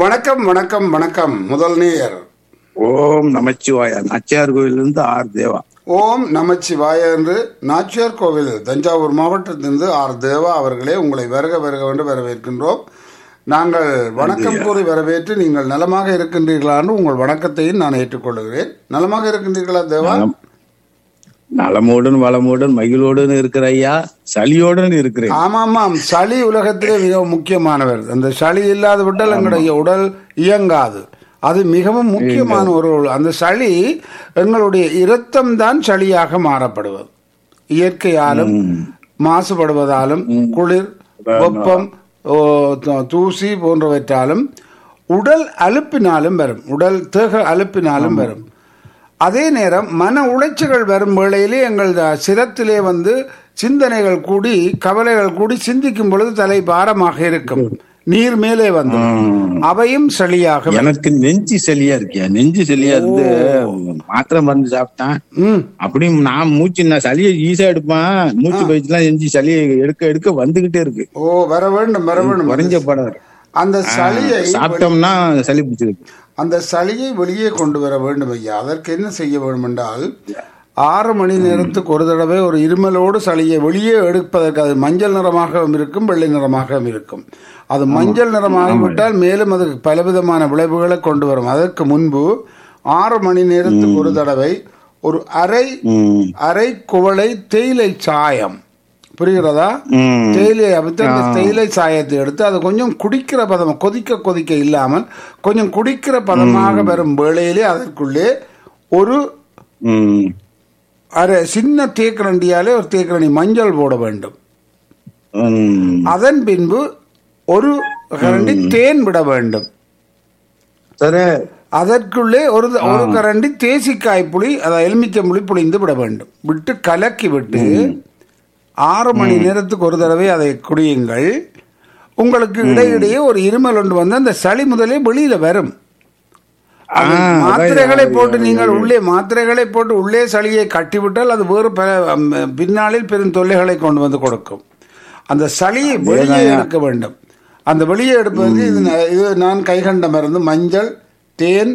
வணக்கம் வணக்கம் வணக்கம் முதல் நேயர் ஓம் நமச்சிவாயா நாச்சியார் கோயிலிருந்து ஆர் தேவா ஓம் நமச்சிவாய என்று நாச்சியார் கோவில் தஞ்சாவூர் மாவட்டத்திலிருந்து ஆர் தேவா அவர்களே உங்களை வருக வருக என்று வரவேற்கின்றோம் நாங்கள் வணக்கம் கூறி வரவேற்று நீங்கள் நலமாக இருக்கின்றீர்களான்னு உங்கள் வணக்கத்தையும் நான் ஏற்றுக்கொள்கிறேன் நலமாக இருக்கின்றீர்களா தேவா நலம். நலமோடன் வளமோடன் மகிழோடன் இருக்கிற ஐயா சளியோடன் இருக்கிறேன் ஆமாமாம் சளி உலகத்திலே மிக முக்கியமானவர் அந்த சளி இல்லாத விட்டால் எங்களுடைய உடல் இயங்காது அது மிகவும் முக்கியமான ஒரு அந்த சளி எங்களுடைய இரத்தம் தான் சளியாக மாறப்படுவது இயற்கையாலும் மாசுபடுவதாலும் குளிர் வெப்பம் ஓ, த- தூசி போன்றவற்றாலும் உடல் அலுப்பினாலும் வரும் உடல் தேக அலுப்பினாலும் வரும் அதே நேரம் மன உளைச்சல்கள் வரும் வேளையிலே எங்கள் த- சிரத்திலே வந்து சிந்தனைகள் கூடி கவலைகள் கூடி சிந்திக்கும் பொழுது தலை பாரமாக இருக்கும் நீர் மேலே வந்து அவையும் சளியாக வரும். எனக்கு நெஞ்சு சளியா இருக்கியா நெஞ்சு சளியா இருந்து மாத்திரை மருந்து சாப்பிட்டேன் ம் அப்படியும் நான் மூச்சு நான் சளியை ஈஸியா எடுப்பேன் மூச்சு பயிற்சிலாம் நெஞ்சு சளியை எடுக்க எடுக்க வந்துகிட்டே இருக்கு ஓ வர வேண்டும் வர வேண்டும் குறைஞ்ச படம் அந்த சளியை சாப்பிட்டோம்னா சளி பிடிச்சிருக்கு அந்த சளியை வெளியே கொண்டு வர வேண்டும் ஐயா அதற்கு என்ன செய்ய வேண்டும் என்றால் ஆறு மணி நேரத்துக்கு ஒரு தடவை ஒரு இருமலோடு சளியை வெளியே எடுப்பதற்கு அது மஞ்சள் நிறமாகவும் இருக்கும் வெள்ளை நிறமாகவும் இருக்கும் அது மஞ்சள் நிறமாக விட்டால் மேலும் அதுக்கு பலவிதமான விளைவுகளை கொண்டு வரும் அதற்கு முன்பு ஆறு மணி நேரத்துக்கு ஒரு தடவை ஒரு அரை ம். அரை குவளை தேயிலை சாயம் புரிகிறதா ம். தேயிலை அவித்து அந்த தேயிலை சாயத்தை எடுத்து அதை கொஞ்சம் குடிக்கிற பதம் கொதிக்க கொதிக்க இல்லாமல் கொஞ்சம் குடிக்கிற பதமாக வரும் வேளையிலே அதற்குள்ளே ஒரு ம். அரை சின்ன தேக்கரண்டியாலே ஒரு தேக்கரண்டி மஞ்சள் போட வேண்டும் ம். அதன் பின்பு ஒரு கரண்டி தேன் விட வேண்டும் சரி அதற்குள்ளே ஒரு ஒரு கரண்டி தேசிக்காய் புளி அதாவது எலுமிச்சை புளி புளிந்து விட வேண்டும் விட்டு கலக்கி விட்டு ஆறு மணி நேரத்துக்கு ஒரு தடவை அதை குடியுங்கள் உங்களுக்கு இடையிடையே ஒரு இருமல் ஒன்று வந்து அந்த சளி முதலே வெளியில வரும் அது ஆ, அதான் மாத்திரைகளை அது- போட்டு நீங்கள் உள்ளே மாத்திரைகளை போட்டு உள்ளே சளியை கட்டிவிட்டால் அது வேறு பல அம், பின்னாளில் பெரும் தொல்லைகளை கொண்டு வந்து கொடுக்கும் அந்த சளியை வெளியே எடுக்க வேண்டும் அந்த வெளியே எடுப்பதற்கு இது ந- இது நான் கைகண்ட மருந்து மஞ்சள் தேன்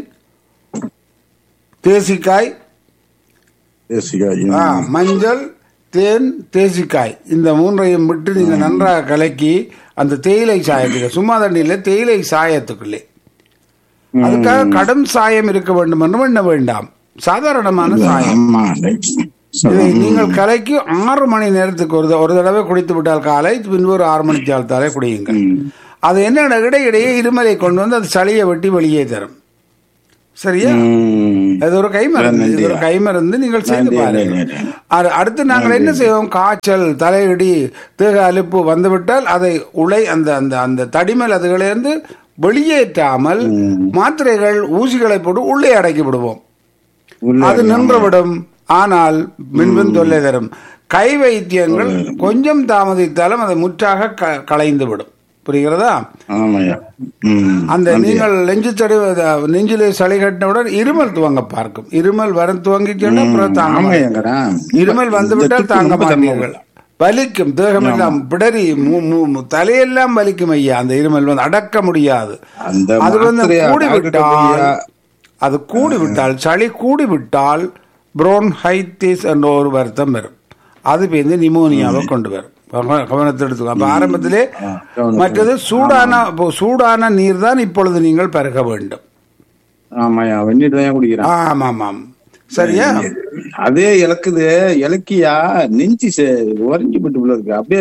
தேசிக்காய் தேசிகாய். ஆ, மஞ்சள் தேன் தேசிக்காய் இந்த மூன்றையும் விட்டு நீங்க நன்றாக கலக்கி அந்த தேயிலை சாயத்துக்கு சும்மா தண்ணியில் தேயிலை சாயத்துக்குள்ளே அதுக்காக கடும் சாயம் இருக்க வேண்டும் என்று எண்ண வேண்டாம் சாதாரணமான சாயம் ஆமா இதை நீங்கள் கலைக்கு ஆறு மணி நேரத்துக்கு ஒரு த- ஒரு தடவை குடித்து விட்டால் காலை பின்பு ஒரு ஆறு மணிக்கு ஆழ்த்தாலே குடியுங்கள் அது என்ன இடையிடையே இருமலை கொண்டு வந்து அது சளியை வெட்டி வெளியே தரும் சரியா ம். அது ஒரு கைமருந்து இது ஒரு கைமருந்து நீங்கள் செய்து பாருங்கள் அடு- அடுத்து நாங்கள் என்ன செய்வோம் காய்ச்சல் தலையிடி தேக அலுப்பு வந்துவிட்டால் அதை உலை அந்த அந்த அந்த தடிமல் அதுகளிலிருந்து வெளியேற்றாமல் மாத்திரைகள் ஊசிகளை போட்டு உள்ளே அடக்கி விடுவோம் உள்ள அது நின்றுவிடும் ஆனால் மின்பின் தொல்லை தரும் கை வைத்தியங்கள் கொஞ்சம் தாமதித்தாலும் அதை முற்றாக க- களைந்து விடும் புரிகிறதா ஆமாய்யா ம். அந்த நீங்கள் நெஞ்சு சடி நெஞ்சிலே சளி கட்டினவுடன் இருமல் துவங்க பார்க்கும் இருமல் வர துவங்கிச்சுன்னா அப்புறம் தாங்க மாட்டீங்க. ஆமாய்யாங்கடா. இருமல் வந்து இந்த விட்டால் துப்பு தாங்க ரொம்ப மாட்டீர்கள் வலிக்கும் தேகமெல்லாம் பிடரி மூ- மூ- மூ- தலையெல்லாம் வலிக்கும் ஐயா அந்த இருமல் வந்து அடக்க முடியாது அந்த அது வந்து மாத்திரையா, கூடி டாக்டர்கிட்ட விட்டால் போய்யா? அது கூடி விட்டால் சளி கூடி விட்டால் புரோன்ஹைட்டிஸ் என்ற ஒரு வருத்தம் வரும் அது பேருந்து நிமோனியாவை கொண்டு வரும் கவன- கவனத்தை எடுத்துக்கோ அப்ப ஆரம்பத்திலே கவனத்தை மற்றது சூடான இப்போ சூடான நீர் தான் இப்பொழுது நீங்கள் பருக வேண்டும் ஆமாய்யா வெந்நீர் தான் குடிக்கிறேன் ஆமாம் ஆமாம் சரியா அதே இலக்குது இலக்கியா நெஞ்சு உறைஞ்சு போட்டு உள்ள இருக்கு அப்படியே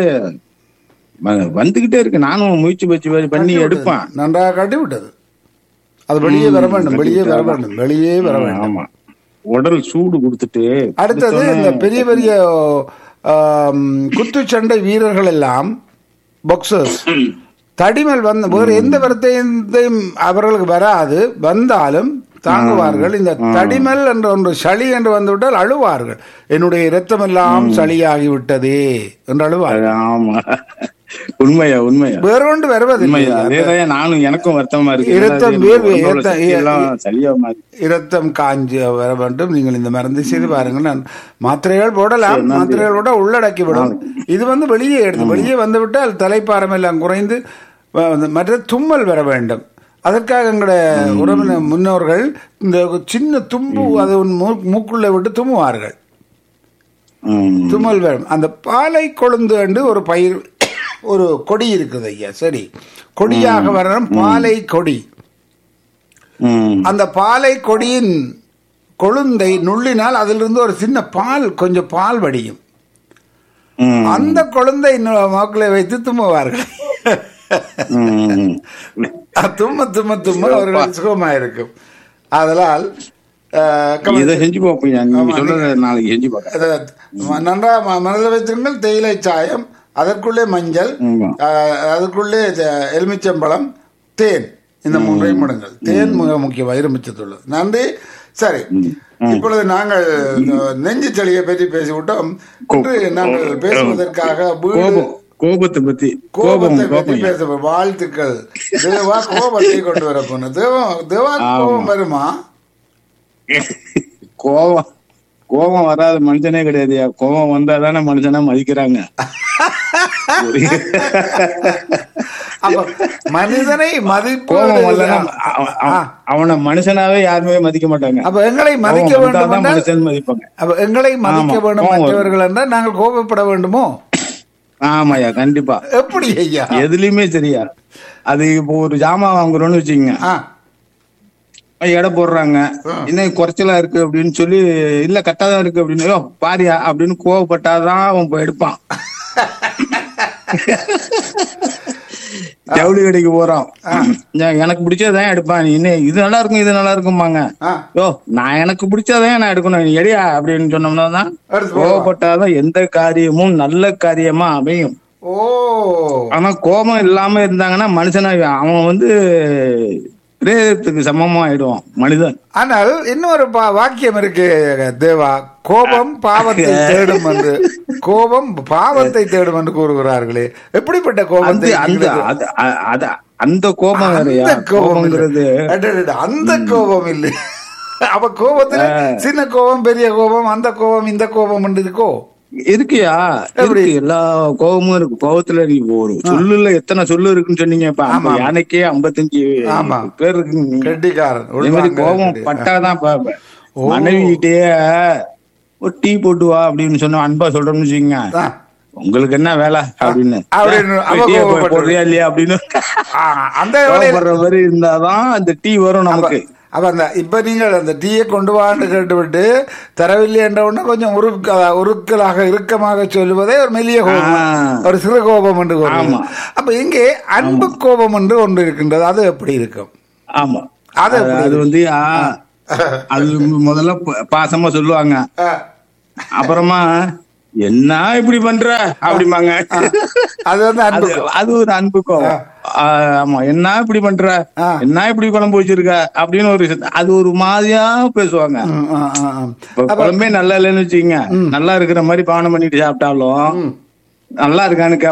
வ- வந்துகிட்டே இருக்கு நானும் முயற்சி பயிற்சி பண்ணி எடுப்பேன் நன்றாக காட்டி விட்டது அது வெளியே வர வேண்டும் வெளியே வர வேண்டும் வெளியே வர வேண்டும் ஆமா உடல் சூடு கொடுத்துட்டு அடுத்தது இந்த பெரிய பெரிய ஆம், குத்துச்சண்டை வீரர்கள் எல்லாம் பாக்ஸர்ஸ் தடிமல் வந்த வேறு எந்த வருத்தையும் அவர்களுக்கு வராது வந்தாலும் தாங்குவார்கள் இந்த தடிமல் என்ற ஒன்று சளி என்று வந்துவிட்டால் அழுவார்கள் என்னுடைய இரத்தம் எல்லாம் சளியாகி விட்டதே என்று அழுவார்கள் ஆமா உண்மையா உண்மையா வேற ஒன்று வருவதில்லை உண்மையா அதேதான் நானும் எனக்கும் வருத்தமா இருக்கு இரத்தம் என்னடா இது, வேர்வை, உடம்போட இரத்தம் சக்தி எல்லாம் சரியா மாதிரி இரத்தம் காஞ்சி வர வேண்டும் நீங்கள் இந்த மருந்து செய்து பாருங்கள் நான் மாத்திரைகள் போடலாம் மாத்திரைகள் போட உள்ளடக்கி விடும் இது வந்து வெளியே எடுத்து வெளியே வந்து விட்டால் தலைப்பாரம் எல்லாம் குறைந்து வ- மற்ற தும்மல் வர வேண்டும் அதற்காக எங்களோட உறவினர் முன்னோர்கள் இந்த சின்ன தும்பு அது மூ- மூக்குள்ள விட்டு தும்முவார்கள் ம். தும்மல் வரும் அந்த பாலை கொழுந்து என்று ஒரு பயிர் ஒரு கொடி இருக்குது ஐயா சரி கொடியாக வரணும் பாலை கொடி ம். அந்த பாலை கொடியின் கொழுந்தை நுள்ளினால் அதிலிருந்து ஒரு சின்ன பால் கொஞ்சம் பால் வடியும் ம். அந்த கொழுந்தை மக்களை வைத்து தும்முவார்கள் ம். அது தும்ம தும்ம தும்ம அவர்கள் சுகமா இருக்கும் அதனால் அஹ், கமல், இதை செஞ்சு பார்ப்போம் நீங்க ஆமா, சொல்றத நாளைக்கு செஞ்சு பார்க்கறேன் அத நன்றா ம- மனதில் வைத்திருங்கள் தேயிலை சாயம் அதற்குள்ளே மஞ்சள் ஆமா. அஹ், அதுக்குள்ளே த- எலுமிச்சம்பழம் தேன் இந்த மூன்றையும் முடுங்கள் தேன் மிக முக்கியமாக எலுமிச்சத்துள்ளது நன்றி சரி இப்பொழுது நாங்கள் இந்த நெஞ்சு சளியை பற்றி பேசிவிட்டோம் இன்று நாங்கள் பேசுவதற்காக வீடு கோபம் கோபத்தை பத்தி கோபம் கோபத்தை பற்றி கோபம் பேச வாழ்த்துக்கள் தேவா கோபத்தை கொண்டு வர போன தேவம் தேவா கோபம் வருமா கோபம் கோபம் வராத மனுஷனே கிடையாதுயா கோபம் வந்தா தானே மனுஷனா மதிக்கிறாங்க அப்ப மனிதனை மதிப்பு கோபம் வரலன்னா அவ- அவ- அவனை மனுஷனாவே யாருமே மதிக்க மாட்டாங்க அப்ப எங்களை மதிக்க கோபம் வேண்டும் வந்தாதான் என்றால் மனுஷன் மதிப்பாங்க அப்ப எங்களை மதிக்க ஆமா, வேண்டும் கோபம் மற்றவர்கள் என்றால் நாங்கள் கோபப்பட வேண்டுமோ ஆமாய்யா கண்டிப்பா எப்படி ஐயா எதுலயுமே சரியா அது இப்போ ஒரு ஜாமான் வாங்குறோம்னு வச்சுக்கோங்க ஆ, எடை போடுறாங்க இன்னும் குறைச்சலா இருக்கு அப்படின்னு சொல்லி இல்ல கரெக்டா தான் இருக்கு அப்படின்னு "யோ, பாரியா அப்படின்னு கோவப்பட்டாதான் அவன் போய் எடுப்பான் ஜவுளி கடைக்கு போறோம் நான் எனக்கு பிடிச்சதான் எடுப்பான் நீ இன்னும் இது நல்லா இருக்கும் இது நல்லா இருக்கும்பாங்க ஆ, யோ நான் எனக்கு பிடிச்சதான் நான் எடுக்கணும் நீ எடியா அப்படின்னு சொன்னோம்னா தான் எடுத்து போடுவான். கோவப்பட்டாதான் எந்த காரியமும் நல்ல காரியமா அமையும் ஓ ஆனா கோபம் இல்லாம இருந்தாங்கன்னா மனுஷனா அவன் வந்து பிரேதத்துக்கு சமமா ஆயிடுவான் மனிதன் ஆனால் இன்னொரு பா- வாக்கியம் இருக்கு தேவா கோபம் பாவத்தை தேடும் என்று கோபம் பாவத்தை தேடும் என்று கூறுகிறார்களே எப்படிப்பட்ட அந்த கோபத்தை அந்த நீங்கள் அது- அ- அது அந்த கோபம் வேறயா அந்த கோபம் கோபங்கிறது இல்லை. அடடட, அந்த கோபம் இல்லை அப்ப கோபத்துல சின்ன கோபம் பெரிய கோபம் அந்த கோபம் இந்த கோபம் என்று இருக்கோ இருக்குயா இருக்கு எல்லா கோபமும் இருக்கு கோபத்துல நீ ஒரு சொல்லுல எத்தனை சொல்லு இருக்குன்னு சொன்னீங்க இப்ப அந்த யானைக்கே ஐம்பத்தஞ்சு ஆமா. பேர் இருக்கு கெட்டிக்காரன் அதே மாதிரி உள்வாங்க கோபம் கெட்டி. பட்டாதான் பாப்பேன் மனைவிகிட்டே ஒரு டீ போட்டு வா அப்படின்னு சொன்னா அன்பா சொல்றோம்னு வச்சுக்கோங்க ஆ. உங்களுக்கு என்ன வேலை அப்படின்னு அப்படின்னு அவ டீயை போய் கோவப்பட்டு- போடுறியா இல்லையா அப்படின்னு ஆ, அந்த வேலையில கோவப்படுற மாதிரி இருந்தாதான் அந்த டீ வரும் நமக்கு அப்ப அந்த இப்ப நீங்கள் அந்த டீயை கொண்டு வான்னு கேட்டுவிட்டு தரவில்லை என்ற உடனே கொஞ்சம் உருக்க உருக்கலாக இறுக்கமாக சொல்லுவதே ஒரு மெல்லிய கோபம் ஆ. ஒரு சிறு கோபம் என்று கூறுவது. ஆமா. அப்ப இங்கே அன்பு கோபம் என்று ஒன்று இருக்கின்றது அது எப்படி இருக்கும் ஆமா அது அது எப்படி அது வந்து ஆ, அது முதல்ல ப- பாசமா சொல்லுவாங்க ஆ, அப்புறமா என்ன இப்படி பண்ற அப்படிம்பாங்க அது வந்து அன்பு அது அது ஒரு அன்பு கோவம் ஆ, ஆமா என்ன இப்படி பண்ற ஆ. என்ன இப்படி குழம்பு வச்சிருக்க அப்படின்னு ஒரு விஷயம். அது ஒரு மாதிரியா பேசுவாங்க ம், ஆ, ஆ, ஆ. இப்ப குழம்பே நல்லா இல்லைன்னு வச்சுக்கோங்க நல்லா இருக்கிற மாதிரி பானம் பண்ணிட்டு சாப்பிட்டாலும் நல்லா இருக்கான்னு